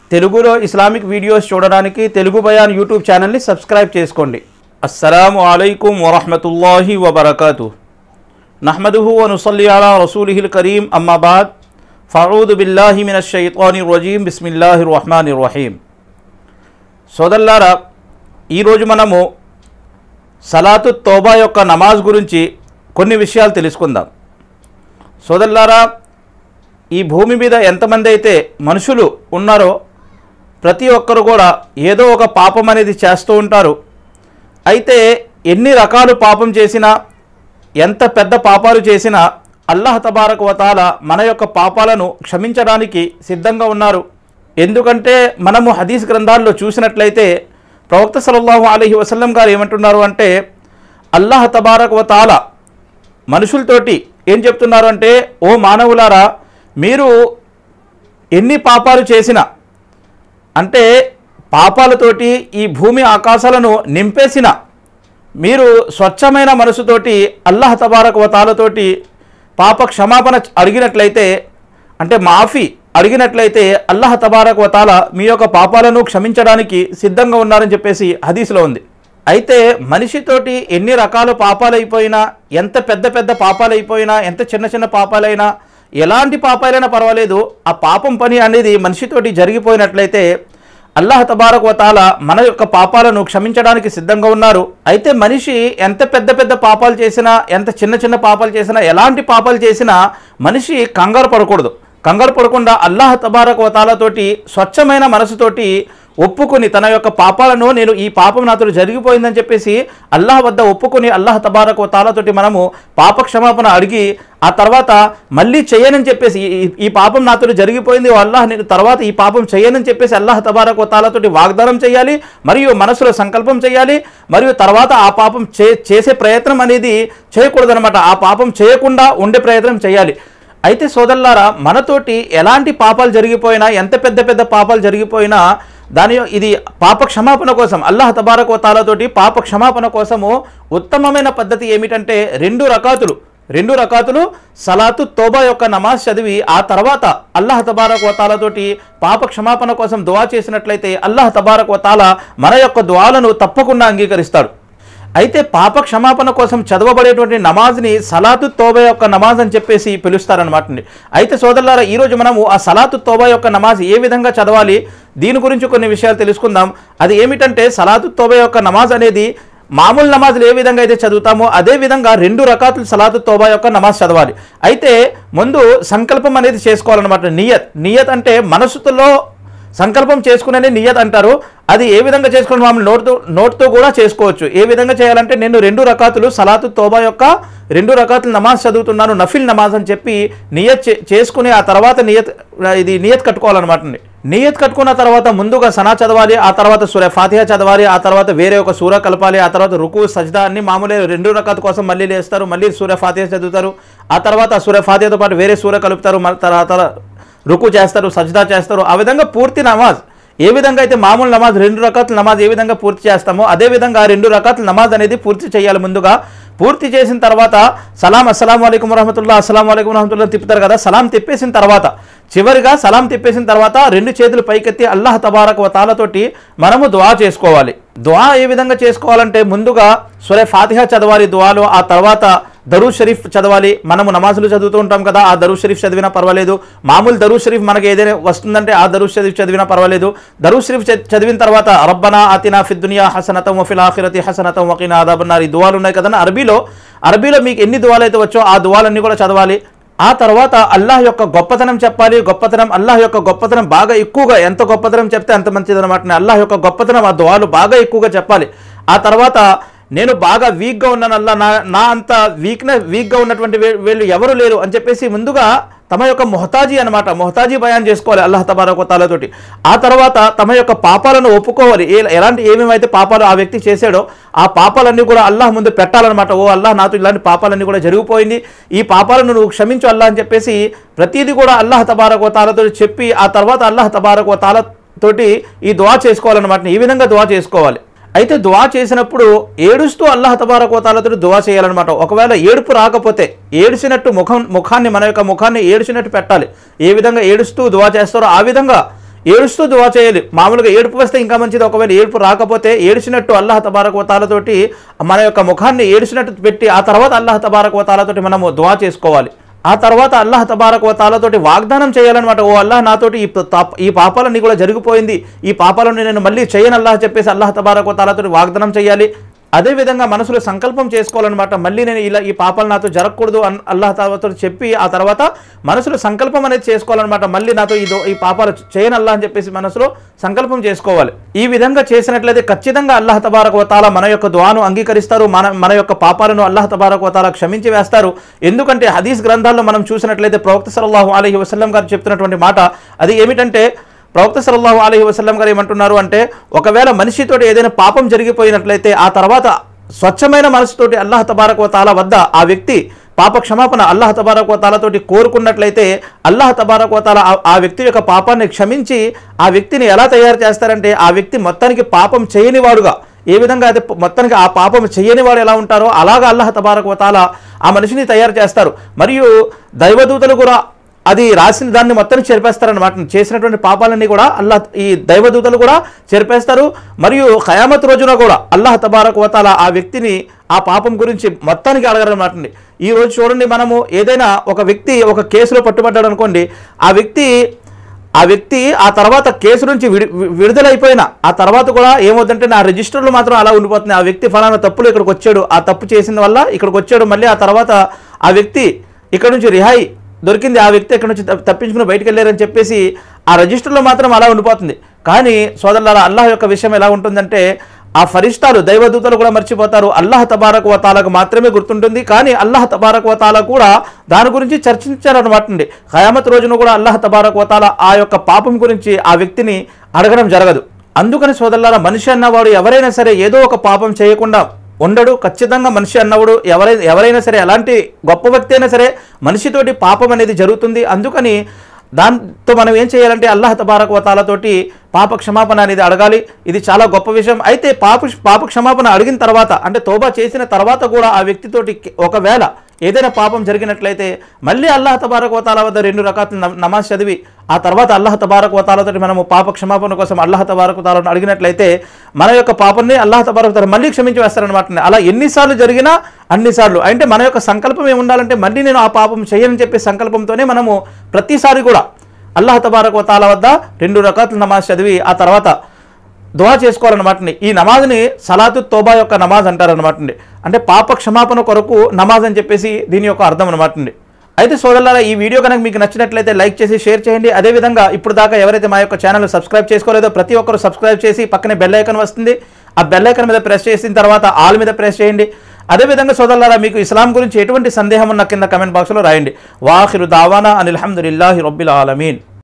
తెలుగులో Islamic videos చూడడానికి Telugu Bayan YouTube ఛానల్ని సబ్స్క్రైబ్ చేసుకోండి అస్సలాము అలైకుం వరహమతుల్లాహి వబర్కాతు నహ్మదుహు వనుసల్లి అలా రసూలిహిల్ కరీం అమ్మాబాద్ ఫరూద్ బిల్లాహి మిన షైతాని రజీం బిస్మిల్లాహి రహమాని రహీం సోదల్లారా ఈరోజు మనము సలాతు తోబా యొక్క నమాజ్ గురించి కొన్ని విషయాలు తెలుసుకుందాం సోదల్లారా ఈ భూమి మీద ఎంతమంది అయితే మనుషులు ఉన్నారో ప్రతి ఒక్కరు కూడా ఏదో ఒక పాపం అనేది చేస్తూ ఉంటారు అయితే ఎన్ని రకాలు పాపం చేసినా ఎంత పెద్ద పాపాలు చేసినా అల్లాహ్ తబారక్ వతాల మన యొక్క పాపాలను క్షమించడానికి సిద్ధంగా ఉన్నారు ఎందుకంటే మనము హదీస్ గ్రంథాల్లో చూసినట్లయితే ప్రవక్త సల్లల్లాహు అలైహి వసల్లం గారు ఏమంటున్నారు అంటే అల్లాహ్ తబారక్ వతాల మనుషులతోటి ఏం చెప్తున్నారు అంటే ఓ మానవులారా మీరు ఎన్ని పాపాలు చేసినా అంటే పాపాలతోటి ఈ భూమి ఆకాశాలను నింపేసిన మీరు స్వచ్ఛమైన మనసుతోటి అల్లాహ్ తబారక్ వతాలతోటి పాప క్షమాపణ అడిగినట్లయితే అంటే మాఫీ అడిగినట్లయితే అల్లాహ్ తబారక్ వతాల మీ యొక్క పాపాలను క్షమించడానికి సిద్ధంగా ఉన్నారని చెప్పేసి హదీస్లో ఉంది అయితే మనిషితోటి ఎన్ని రకాల పాపాలు అయిపోయినా ఎంత పెద్ద పెద్ద పాపాలు అయిపోయినా ఎంత చిన్న చిన్న పాపాలైనా ఎలాంటి పాపాలైనా పర్వాలేదు ఆ పాపం పని అనేది మనిషితోటి జరిగిపోయినట్లయితే అల్లాహ్ తబారక్ వతాల మన యొక్క పాపాలను క్షమించడానికి సిద్ధంగా ఉన్నారు అయితే మనిషి ఎంత పెద్ద పెద్ద పాపాలు చేసినా ఎంత చిన్న చిన్న పాపాలు చేసినా ఎలాంటి పాపాలు చేసినా మనిషి కంగారు పడకూడదు కంగారు పడకుండా అల్లాహ్ తబారక్ వతాలతోటి స్వచ్ఛమైన మనసుతోటి ఒప్పుకొని తన యొక్క పాపాలను నేను ఈ పాపం నాతో జరిగిపోయిందని చెప్పేసి అల్లాహ్ వద్ద ఒప్పుకొని అల్లాహ్ తబారక్ తాలతోటి మనము పాప క్షమాపణ అడిగి ఆ తర్వాత మళ్ళీ చేయనని చెప్పేసి ఈ- ఈ పాపం నాతో జరిగిపోయింది ఓ అల్లాహ్ నేను తర్వాత ఈ పాపం చేయనని చెప్పేసి అల్లాహ్ తబారక్ తాలతోటి వాగ్దానం చేయాలి మరియు మనసులో సంకల్పం చేయాలి మరియు తర్వాత ఆ పాపం చే చేసే ప్రయత్నం అనేది చేయకూడదనమాట ఆ పాపం చేయకుండా ఉండే ప్రయత్నం చేయాలి అయితే సోదరులారా మనతోటి ఎలాంటి పాపాలు జరిగిపోయినా ఎంత పెద్ద పెద్ద పాపాలు జరిగిపోయినా దాని ఇది పాప క్షమాపణ కోసం అల్లాహ్ తబారక్ తాలతోటి పాప క్షమాపణ కోసము ఉత్తమమైన పద్ధతి ఏమిటంటే రెండు రకాతులు రెండు రకాతులు సలాతు తోబా యొక్క నమాజ్ చదివి ఆ తర్వాత అల్లాహ్ తబారక్ వతాలతోటి పాప క్షమాపణ కోసం దువా చేసినట్లయితే అల్లాహ్ తబారక్ వతాల మన యొక్క దువాలను తప్పకుండా అంగీకరిస్తాడు అయితే పాప క్షమాపణ కోసం చదవబడేటువంటి నమాజ్ని సలాతు తోబా యొక్క నమాజ్ అని చెప్పేసి పిలుస్తారనమాట అండి అయితే సోదరులారా ఈరోజు మనము ఆ సలాతు తోబా యొక్క నమాజ్ ఏ విధంగా చదవాలి దీని గురించి కొన్ని విషయాలు తెలుసుకుందాం అది ఏమిటంటే సలాతు తోబా యొక్క నమాజ్ అనేది మామూలు నమాజులు ఏ విధంగా అయితే చదువుతామో అదే విధంగా రెండు రకాతులు సలాతు తోబా యొక్క నమాజ్ చదవాలి అయితే ముందు సంకల్పం అనేది చేసుకోవాలన్నమాట నియత్ నియత్ అంటే మనసులో సంకల్పం చేసుకునే నియత్ అంటారు అది ఏ విధంగా చేసుకుని మామూలు నోట్తో నోట్తో కూడా చేసుకోవచ్చు ఏ విధంగా చేయాలంటే నేను రెండు రకాతులు సలాతు తోబా యొక్క రెండు రకాతులు నమాజ్ చదువుతున్నాను నఫిల్ నమాజ్ అని చెప్పి నియత్ చే- చేసుకుని ఆ తర్వాత నియత్ ఇది నియత్ కట్టుకోవాలన్నమాట అండి నియత్ కట్టుకున్న తర్వాత ముందుగా సనా చదవాలి ఆ తర్వాత సూర్య ఫాతిహా చదవాలి ఆ తర్వాత వేరే ఒక సూర కలపాలి ఆ తర్వాత రుకు సజ్దా అన్ని మామూలే రెండు రకాల కోసం మళ్ళీ లేస్తారు మళ్ళీ సూర్య ఫాతిహా చదువుతారు ఆ తర్వాత ఆ సూర్య ఫాతిహాతో పాటు వేరే సూర కలుపుతారు మళ్ళీ తర్వాత రుకు చేస్తారు సజ్దా చేస్తారు ఆ విధంగా పూర్తి నమాజ్ ఏ విధంగా అయితే మామూలు నమాజ్ రెండు రకాల నమాజ్ ఏ విధంగా పూర్తి చేస్తామో అదే విధంగా రెండు రకాల నమాజ్ అనేది పూర్తి చేయాలి ముందుగా పూర్తి చేసిన తర్వాత సలాం అస్సలం అయికం వరహమతుల్లా అస్సలం అయికం వరహమతుల్లా తిప్పుతారు కదా సలాం తిప్పేసిన తర్వాత చివరిగా సలాం తిప్పేసిన తర్వాత రెండు చేతులు పైకెత్తి అల్లాహ్ తబారక్ వతాలతోటి మనము దువా చేసుకోవాలి దువా ఏ విధంగా చేసుకోవాలంటే ముందుగా సురే ఫాతిహా చదవాలి దువాలో ఆ తర్వాత దరూ షరీఫ్ చదవాలి మనము నమాజులు చదువుతూ ఉంటాం కదా ఆ దరూ షరీఫ్ చదివినా పర్వాలేదు మామూలు దరూ షరీఫ్ మనకి ఏదైనా వస్తుందంటే ఆ దరూ షరీఫ్ చదివినా పర్వాలేదు దరూ షరీఫ్ చ- చదివిన తర్వాత రబ్బనా అతినా ఫిద్దునియా హసనతం వఫిల్ ఆఖిరతి హసనతం వకీనా అదాబన్నారు ఈ దువాలు ఉన్నాయి కదా అరబీలో అరబీలో మీకు ఎన్ని దువాలు అయితే వచ్చో ఆ దువాలన్నీ కూడా చదవాలి ఆ తర్వాత అల్లాహ్ యొక్క గొప్పతనం చెప్పాలి గొప్పతనం అల్లాహ్ యొక్క గొప్పతనం బాగా ఎక్కువగా ఎంత గొప్పతనం చెప్తే అంత మంచిది అనమాట అల్లాహ్ యొక్క గొప్పతనం ఆ దువాలు బాగా ఎక్కువగా చెప్పాలి ఆ తర్వాత నేను బాగా వీక్గా ఉన్నాను అల్లా నా నా అంత వీక్నెస్ వీక్గా ఉన్నటువంటి వీ- వీళ్ళు ఎవరు లేరు అని చెప్పేసి ముందుగా తమ యొక్క మొహతాజీ అనమాట మొహతాజీ బయాన్ చేసుకోవాలి అల్లాహ్ తబారక తాలతోటి ఆ తర్వాత తమ యొక్క పాపాలను ఒప్పుకోవాలి ఏ ఎలాంటి ఏమేమైతే పాపాలు ఆ వ్యక్తి చేశాడో ఆ పాపాలన్నీ కూడా అల్లాహ్ ముందు పెట్టాలన్నమాట ఓ అల్లాహ్ నాతో ఇలాంటి పాపాలన్నీ కూడా జరిగిపోయింది ఈ పాపాలను నువ్వు క్షమించు అల్లాహ్ అని చెప్పేసి ప్రతిదీ కూడా అల్లాహ్ తబారక తాలతో చెప్పి ఆ తర్వాత అల్లాహ్ తబారక తాల తోటి ఈ దువా చేసుకోవాలన్నమాట ఈ విధంగా దువా చేసుకోవాలి అయితే దువా చేసినప్పుడు ఏడుస్తూ అల్లాహ్ తబారకోతాలతో దువా చేయాలన్నమాట ఒకవేళ ఏడుపు రాకపోతే ఏడిసినట్టు ముఖం ముఖాన్ని మన యొక్క ముఖాన్ని ఏడిసినట్టు పెట్టాలి ఏ విధంగా ఏడుస్తూ దువా చేస్తారో ఆ విధంగా ఏడుస్తూ దువా చేయాలి మామూలుగా ఏడుపు వస్తే ఇంకా మంచిది ఒకవేళ ఏడుపు రాకపోతే ఏడిచినట్టు అల్లాహ్ తబారక్ వతాలతోటి మన యొక్క ముఖాన్ని ఏడిచినట్టు పెట్టి ఆ తర్వాత అల్లాహ్ తబారక్ వతాలతోటి మనము దువా చేసుకోవాలి ఆ తర్వాత అల్లాహ్ తబారక్ వతాలతోటి వాగ్దానం చేయాలన్నమాట ఓ అల్లాహ్ నాతోటి ఈ ప- ఈ పాపాలన్నీ కూడా జరిగిపోయింది ఈ పాపాలను నేను మళ్ళీ చేయను అల్లాహ్ చెప్పేసి అల్లాహ్ తబారక్ వతాలతోటి వాగ్దానం చేయాలి అదే విధంగా మనసులో సంకల్పం చేసుకోవాలన్నమాట మళ్ళీ నేను ఇలా ఈ పాపాలు నాతో జరగకూడదు అన్ అల్లాహ్ తాలతో చెప్పి ఆ తర్వాత మనసులో సంకల్పం అనేది చేసుకోవాలన్నమాట మళ్ళీ నాతో ఈ దో- ఈ పాపాలు చేయను అల్లాహ్ అని చెప్పేసి మనసులో సంకల్పం చేసుకోవాలి ఈ విధంగా చేసినట్లయితే ఖచ్చితంగా అల్లాహ్ తబారక్ వతాల మన యొక్క దువాను అంగీకరిస్తారు మన మన యొక్క పాపాలను అల్లాహ్ తబారక్ వతాల క్షమించి వేస్తారు ఎందుకంటే హదీస్ గ్రంథాల్లో మనం చూసినట్లయితే ప్రవక్త సల్లల్లాహు అలైహి వసల్లం గారు చెప్తున్నటువంటి మాట అది ఏమిటంటే ప్రవక్త సల్లల్లాహు అలైహి వసల్లం గారు ఏమంటున్నారు అంటే ఒకవేళ మనిషితోటి ఏదైనా పాపం జరిగిపోయినట్లయితే ఆ తర్వాత స్వచ్ఛమైన మనసుతోటి అల్లాహ్ తబారక్ వతాల వద్ద ఆ వ్యక్తి పాప క్షమాపణ అల్లాహ్ తబారక్ వతాలతోటి కోరుకున్నట్లయితే అల్లాహ్ తబారక్ వతాల ఆ- ఆ వ్యక్తి యొక్క పాపాన్ని క్షమించి ఆ వ్యక్తిని ఎలా తయారు చేస్తారంటే ఆ వ్యక్తి మొత్తానికి పాపం చేయనివాడుగా ఏ విధంగా అయితే మొత్తానికి ఆ పాపం చేయని వాడు ఎలా ఉంటారో అలాగా అల్లాహ్ తబారక్ వతాల ఆ మనిషిని తయారు చేస్తారు మరియు దైవదూతలు కూడా అది రాసిన దాన్ని మొత్తం చెరిపేస్తారన్నమాట చేసినటువంటి పాపాలన్నీ కూడా అల్లాహ్ ఈ దైవదూతలు కూడా చెరిపేస్తారు మరియు ఖయామత్ రోజున కూడా అల్లాహ్ తబారక్ వతాల ఆ వ్యక్తిని ఆ పాపం గురించి మొత్తానికి అడగరన్నమాట ఈ రోజు చూడండి మనము ఏదైనా ఒక వ్యక్తి ఒక కేసులో పట్టుబడ్డాడు అనుకోండి ఆ వ్యక్తి ఆ వ్యక్తి ఆ తర్వాత కేసు నుంచి విడి వి- విడుదలైపోయిన ఆ తర్వాత కూడా ఏమవుతుందంటే నా రిజిస్టర్లు మాత్రం అలా ఉండిపోతుంది ఆ వ్యక్తి ఫలానా తప్పులు ఇక్కడికి వచ్చాడు ఆ తప్పు చేసిన వల్ల ఇక్కడికి వచ్చాడు మళ్ళీ ఆ తర్వాత ఆ వ్యక్తి ఇక్కడ నుంచి రిహాయి దొరికింది ఆ వ్యక్తి ఇక్కడ నుంచి తప్ప- తప్పించుకుని బయటికి వెళ్ళారని చెప్పేసి ఆ రిజిస్టర్లో మాత్రం అలా ఉండిపోతుంది కానీ సోదరులారా అల్లాహ్ యొక్క విషయం ఎలా ఉంటుందంటే ఆ ఫరిష్టాలు దైవదూతలు కూడా మర్చిపోతారు అల్లాహ్ తబారక్ వతాలకు మాత్రమే గుర్తుంటుంది కానీ అల్లాహ్ తబారక్ వతాల కూడా దాని గురించి చర్చించారు అనమాట అండి ఖయామత్ రోజున కూడా అల్లాహ్ తబారక్ వతాల ఆ యొక్క పాపం గురించి ఆ వ్యక్తిని అడగడం జరగదు అందుకని సోదరులారా మనిషి అన్నవాడు ఎవరైనా సరే ఏదో ఒక పాపం చేయకుండా ఉండడు ఖచ్చితంగా మనిషి అన్నవాడు ఎవరైనా ఎవరైనా సరే ఎలాంటి గొప్ప వ్యక్తి అయినా సరే మనిషితోటి పాపం అనేది జరుగుతుంది అందుకని దాంతో మనం ఏం చేయాలంటే అల్లాహ్ తబారక్ వతాలతోటి పాప క్షమాపణ అనేది అడగాలి ఇది చాలా గొప్ప విషయం అయితే పాప పాప క్షమాపణ అడిగిన తర్వాత అంటే తోబా చేసిన తర్వాత కూడా ఆ వ్యక్తితోటి ఒకవేళ ఏదైనా పాపం జరిగినట్లయితే మళ్ళీ అల్లాహ్ తబారక్ వతాల వద్ద రెండు రకాల నమాజ్ చదివి ఆ తర్వాత అల్లాహ్ తబారక్ వతాలతో మనము పాప క్షమాపణ కోసం అల్లాహ్ తబారక్ వతాలను అడిగినట్లయితే మన యొక్క పాపాన్ని అల్లాహ్ తబారక్ వతాల మళ్ళీ క్షమించి వేస్తారనమాట అలా ఎన్నిసార్లు జరిగినా అన్నిసార్లు అంటే మన యొక్క సంకల్పం ఏముండాలంటే మళ్ళీ నేను ఆ పాపం చేయనని చెప్పే సంకల్పంతోనే మనము ప్రతిసారి కూడా అల్లాహ్ తబారక్ వతాల వద్ద రెండు రకాల నమాజ్ చదివి ఆ తర్వాత దువా చేసుకోవాలన్నమాట ఈ నమాజ్ని సలాతు తోబా యొక్క నమాజ్ అంటారనమాట అంటే పాప క్షమాపణ కొరకు నమాజ్ అని చెప్పేసి దీని యొక్క అర్థం అనమాట అయితే సోదరులారా ఈ వీడియో కనుక మీకు నచ్చినట్లయితే లైక్ చేసి షేర్ చేయండి అదేవిధంగా ఇప్పుడు దాకా ఎవరైతే మా యొక్క ఛానల్ సబ్స్క్రైబ్ చేసుకోలేదో ప్రతి ఒక్కరు సబ్స్క్రైబ్ చేసి పక్కనే బెల్ ఐకాన్ వస్తుంది ఆ బెల్ ఐకాన్ మీద ప్రెస్ చేసిన తర్వాత ఆల్ మీద ప్రెస్ చేయండి అదేవిధంగా సోదరులారా మీకు ఇస్లాం గురించి ఎటువంటి సందేహం ఉన్న కింద కమెంట్ బాక్స్లో రాయండి వాహిరు దావానా అనిల్ హమ్దుల్లాహి రబ్బిల్ ఆలమీన్